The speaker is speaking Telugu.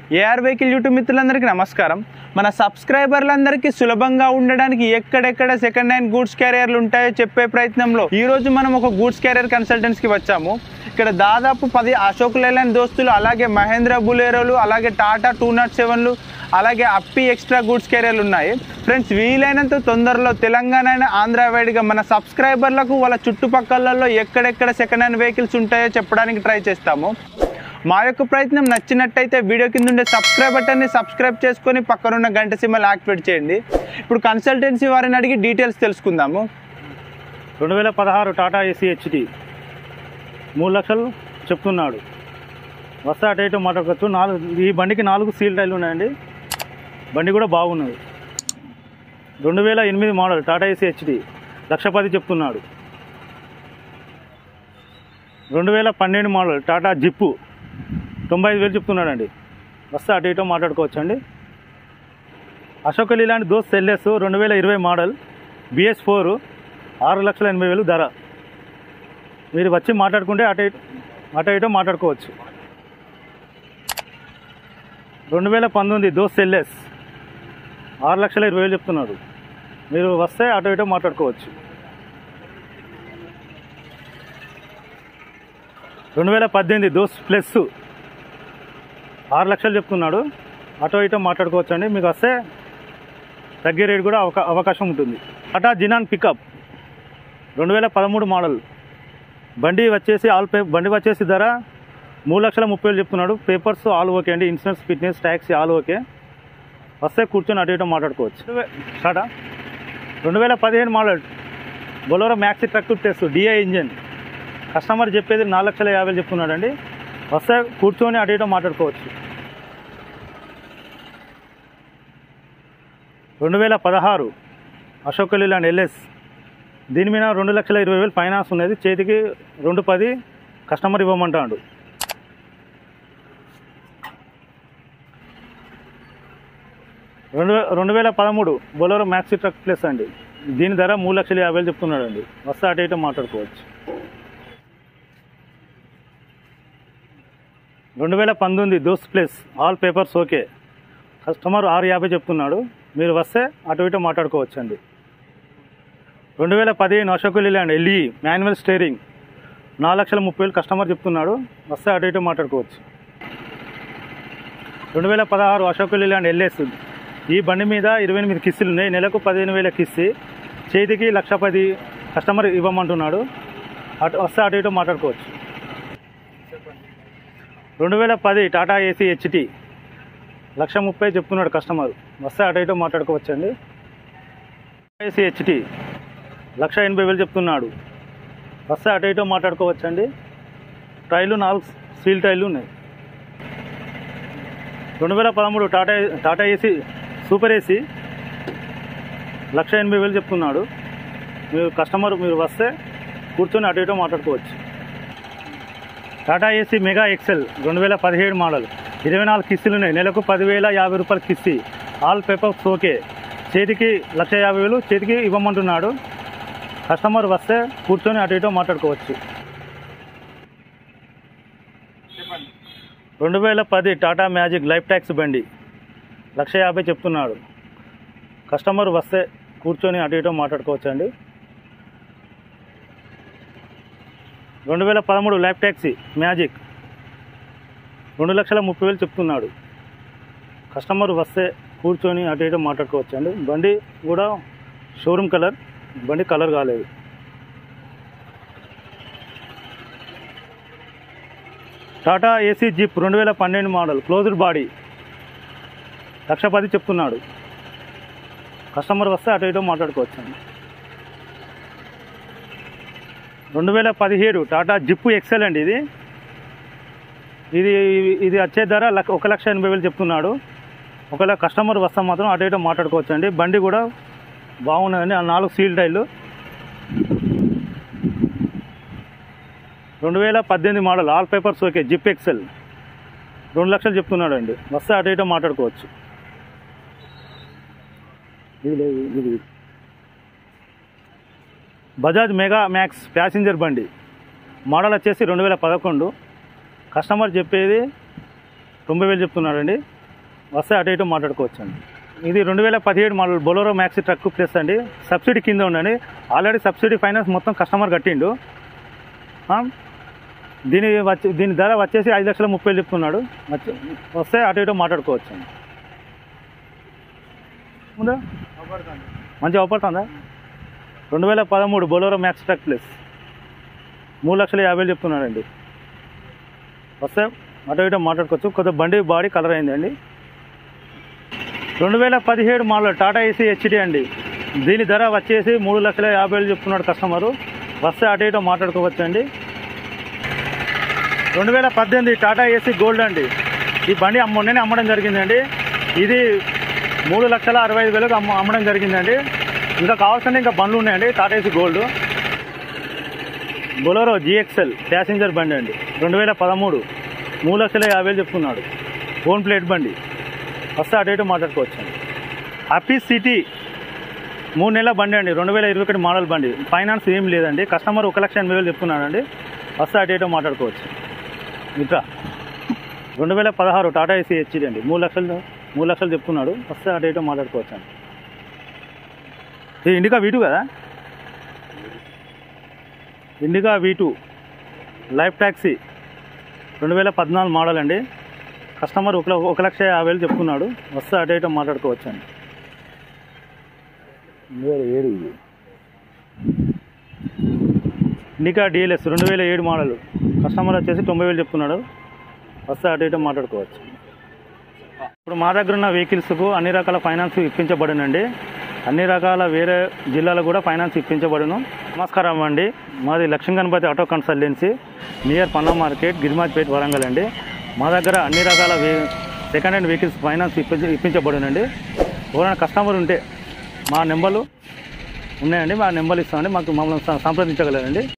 ఏఆర్ వెహికల్ యూట్యూబ్ మిత్రులందరికీ నమస్కారం మన సబ్స్క్రైబర్లందరికీ సులభంగా ఉండడానికి ఎక్కడెక్కడ సెకండ్ హ్యాండ్ గూడ్స్ క్యారియర్లు ఉంటాయో చెప్పే ప్రయత్నంలో ఈ రోజు మనం ఒక గూడ్స్ క్యారియర్ కన్సల్టెన్స్కి వచ్చాము ఇక్కడ దాదాపు పది అశోక్ లేలాండ్ దోస్తులు అలాగే మహేంద్ర బులేరోలు అలాగే టాటా టూ నాట్ సెవెన్లు అలాగే అప్పి ఎక్స్ట్రా గూడ్స్ క్యారియర్లు ఉన్నాయి ఫ్రెండ్స్ వీలైనంత తొందరలో తెలంగాణ అయినా ఆంధ్ర వైడ్గా మన సబ్స్క్రైబర్లకు వాళ్ళ చుట్టుపక్కలలో ఎక్కడెక్కడ సెకండ్ హ్యాండ్ వెహికల్స్ ఉంటాయో చెప్పడానికి ట్రై చేస్తాము మా యొక్క ప్రయత్నం నచ్చినట్టయితే వీడియో కింద ఉండే సబ్స్క్రైబ్ బటన్ని సబ్స్క్రైబ్ చేసుకొని పక్కనున్న గంట సింబల్ యాక్టివేట్ చేయండి ఇప్పుడు కన్సల్టెన్సీ వారిని అడిగి డీటెయిల్స్ తెలుసుకుందాము రెండు వేల పదహారు టాటా ఏసీ హెచ్డి మూడు లక్షలు చెప్తున్నాడు వస్తా అటు ఇటు మాట్లాడుకోవచ్చు నాలుగు ఈ బండికి నాలుగు సీల్ టైర్లు ఉన్నాయండి బండి కూడా బాగున్నది రెండు వేల ఎనిమిది model Tata ace HD lakh పది చెప్తున్నాడు రెండు వేల పన్నెండు మోడల్ టాటా జిప్పు తొంభై ఐదు వేలు చెప్తున్నాడండి వస్తే అటు ఇటు మాట్లాడుకోవచ్చు అండి అశోక్ ఇలాంటి దోస్త్ ఎల్ఎస్ రెండు వేల ఇరవై మోడల్ బిఎస్ ఫోర్ ఆరు లక్షల ఎనభై వేలు ధర మీరు వచ్చి మాట్లాడుకుంటే అటు ఇటు అటు ఇటు మాట్లాడుకోవచ్చు రెండు వేల పంతొమ్మిది దోస్త్ ఎల్ఎస్ ఆరు లక్షల ఇరవై వేలు చెప్తున్నారు మీరు వస్తే అటు ఇటు మాట్లాడుకోవచ్చు రెండు వేల పద్దెనిమిది దోస్త్ ప్లస్ ఆరు లక్షలు చెప్తున్నాడు అటో ఇటో మాట్లాడుకోవచ్చు అండి మీకు వస్తే తగ్గే రేట్ కూడా అవకా అవకాశం ఉంటుంది టాటా జినాన్ పికప్ రెండు వేల పదమూడు మోడల్ బండి వచ్చేసి ఆల్ పే బండి వచ్చేసి ధర మూడు లక్షల ముప్పై వేలు చెప్తున్నాడు పేపర్స్ ఆల్ ఓకే అండి insurance fitness taxi all okay వస్తే కూర్చొని అటు ఇటు మాట్లాడుకోవచ్చు టాటా రెండు వేల పదిహేను model Bolero maxi truck test DI engine customer చెప్పేది నాలుగు లక్షల యాభై వేలు చెప్తున్నాడండి వస్తే కూర్చొని అటు ఇటు మాట్లాడుకోవచ్చు రెండు వేల పదహారు అశోక్ లీలాండ్ ఎల్ఎస్ దీని మీద రెండు లక్షల ఇరవై వేలు ఫైనాన్స్ ఉన్నది చేతికి రెండు పది కస్టమర్ ఇవ్వమంటాడు రెండు వే- రెండు వేల పదమూడు బొలోరో మ్యాక్సీ ట్రక్ ప్లస్ అండి దీని ధర మూడు లక్షల యాభై వేలు చెప్తున్నాడు అండి వస్తే అటు ఇటు మాట్లాడుకోవచ్చు రెండు వేల పంతొమ్మిది Dost plus all papers okay customer ఆరు యాభై చెప్తున్నాడు మీరు వస్తే అటు ఇటు మాట్లాడుకోవచ్చు అండి రెండు వేల పదిహేను Ashok Leyland LE manual steering నాలుగు లక్షల ముప్పై వేలు కస్టమర్ చెప్తున్నాడు వస్తే అటు ఇటు మాట్లాడుకోవచ్చు రెండు వేల పదహారు అశోక్ లీలాండ్ ఎల్ఎస్ ఈ బండి మీద ఇరవై ఎనిమిది కిస్సులు ఉన్నాయి నెలకు పదిహేను వేల కిస్సి చేతికి లక్ష పది కస్టమర్ ఇవ్వమంటున్నాడు అటు వస్తే అటు ఇటు మాట్లాడుకోవచ్చు రెండు వేల పది టాటా ఏసీ హెచ్టి లక్ష ముప్పై చెప్తున్నాడు కస్టమర్ వస్తే అటు ఇటు మాట్లాడుకోవచ్చండి ఏసీ హెచ్టి లక్ష ఎనభై వేలు చెప్తున్నాడు వస్తే అటు ఇటు మాట్లాడుకోవచ్చండి టైర్లు నాలుగు సీల్ టైర్లు ఉన్నాయి రెండు వేల పదమూడు Tata Tata ace super ace lakh ఎనభై వేలు చెప్తున్నాడు మీరు కస్టమర్ మీరు వస్తే కూర్చొని అటు ఇటు మాట్లాడుకోవచ్చు టాటా ఏసీ మెగా ఎక్సెల్ రెండు వేల పదిహేడు మోడల్ ఇరవై నాలుగు కిస్తీలు ఉన్నాయి నెలకు పదివేల యాభై రూపాయల కిస్తీ ఆల్ పేపర్స్ ఓకే చేతికి లక్ష యాభై వేలు చేతికి ఇవ్వమంటున్నాడు కస్టమర్ వస్తే కూర్చొని అటు ఇటు మాట్లాడుకోవచ్చు రెండు వేల పది టాటా మ్యాజిక్ లైఫ్ ట్యాక్స్ బండి లక్ష యాభై చెప్తున్నాడు కస్టమర్ వస్తే కూర్చొని అటు ఇటు మాట్లాడుకోవచ్చు అండి రెండు వేల పదమూడు ల్యాబ్ ట్యాక్సీ మ్యాజిక్ రెండు లక్షల ముప్పై వేలు చెప్తున్నాడు కస్టమర్ వస్తే కూర్చొని అటు ఇటు మాట్లాడుకోవచ్చు అండి బండి కూడా షోరూమ్ కలర్ బండి కలర్ కాలేదు టాటా ఏసీ జీప్ రెండు వేల పన్నెండు మోడల్ క్లోజ్డ్ బాడీ లక్ష పది చెప్తున్నాడు కస్టమర్ వస్తే అటు ఇటు మాట్లాడుకోవచ్చు అండి రెండు వేల పదిహేడు టాటా జిప్పు ఎక్సెల్ అండి ఇది ఇది ఇది వచ్చే ధర లక్ష ఒక లక్ష ఎనభై వేలు చెప్తున్నాడు ఒకవేళ కస్టమర్ వస్తే మాత్రం అటు ఇటు మాట్లాడుకోవచ్చు అండి బండి కూడా బాగున్నదండి ఆ నాలుగు సీల్ టైర్లు రెండు వేల పద్దెనిమిది model all papers okay zip XL రెండు లక్షలు చెప్తున్నాడు అండి వస్తే అటు ఇటు మాట్లాడుకోవచ్చు ఇది లేదు, ఇది ఇది. బజాజ్ మెగా మ్యాక్స్ ప్యాసింజర్ బండి మోడల్ వచ్చేసి రెండు వేల పదకొండు కస్టమర్ చెప్పేది తొంభై వేలు చెప్తున్నాడండి వస్తే అటు ఇటు మాట్లాడుకోవచ్చు అండి ఇది రెండు వేల పదిహేడు model Bolero maxi truck plus అండి సబ్సిడీ కింద ఉండండి ఆల్రెడీ సబ్సిడీ ఫైనాన్స్ మొత్తం కస్టమర్ కట్టిండు ఆ, దీని వచ్చి దీని ధర వచ్చేసి ఐదు లక్షల ముప్పై వేలు చెప్తున్నాడు వచ్చి- వస్తే అటు ఇటు మాట్లాడుకోవచ్చు అండి ఉందా మంచిగా అవపడుతుందా రెండు వేల పదమూడు బొలోరో మ్యాక్స్ ట్రక్ ప్లస్ మూడు లక్షల యాభై వేలు చెప్తున్నాడండి వస్తే అటు ఇటు మాట్లాడుకోవచ్చు కొద్దిగా బండి బాడీ కలర్ అయిందండి రెండు వేల పదిహేడు మోడల్ టాటా ఏసీ హెచ్డి అండి దీని ధర వచ్చేసి మూడు లక్షల యాభై వేలు చెప్తున్నాడు కస్టమరు వస్తే అటు ఇటు మాట్లాడుకోవచ్చు అండి రెండు వేల పద్దెనిమిది టాటా ఏసీ గోల్డ్ అండి ఈ బండి అమ్మ మొన్ననే అమ్మడం జరిగిందండి ఇది మూడు లక్షల అరవై ఐదు వేలకు అమ్మ అమ్మడం జరిగిందండి ఇంకా కావాల్సిన ఇంకా బండ్లు ఉన్నాయండి Tata ace gold Bolero GXL passenger బండి అండి రెండు వేల పదమూడు మూడు లక్షల యాభై వేలు చెప్తున్నాడు ఓన్ ప్లేట్ బండి వస్తే అటు ఇటు మాట్లాడుకోవచ్చు అండి హ్యాపీ సిటీ మూడు నెలల బండి అండి రెండు వేల ఇరవై ఒకటి మోడల్ బండి ఫైనాన్స్ ఏం లేదండి కస్టమర్ ఒక లక్ష ఎనభై వేలు చెప్తున్నాడండి వస్తే అటు ఇటు మాట్లాడుకోవచ్చు ఇంకా రెండు వేల పదహారు టాటా ఏసీ హెచ్డి అండి మూడు లక్షలు మూడు లక్షలు చెప్తున్నాడు వస్తే అటు ఇటు మాట్లాడుకోవచ్చు అండి ఇది ఇండికా వీటు కదా Indica V two life taxi రెండు వేల పద్నాలుగు మోడల్ అండి కస్టమర్ ఒక ఒక లక్ష యాభై వేలు చెప్తున్నాడు వస్తే అటు ఇటు మాట్లాడుకోవచ్చు అండి ఏడు ఇది ఇండికా డిఎల్ఎస్ రెండు వేల ఏడు మోడల్ కస్టమర్ వచ్చేసి తొంభై వేలు చెప్తున్నాడు వస్తే అటు ఇటు మాట్లాడుకోవచ్చు ఇప్పుడు మా దగ్గర ఉన్న వెహికల్స్కు అన్ని రకాల ఫైనాన్స్ ఇప్పించబడునండి అన్ని రకాల వేరే జిల్లాలకు కూడా ఫైనాన్స్ ఇప్పించబడును నమస్కారం అండి మాది Lakshmi Ganapathi auto consultancy near Panna market Girimajpet Warangal అండి మా దగ్గర అన్ని రకాల వే సెకండ్ హ్యాండ్ వెహికల్స్ ఫైనాన్స్ ఇప్పించ ఇప్పించబడునండి ఎవరైనా కస్టమర్ ఉంటే మా నెంబర్లు ఉన్నాయండి మా నెంబర్లు ఇస్తామండి మాకు మమ్మల్ని సం- సంప్రదించగలరండి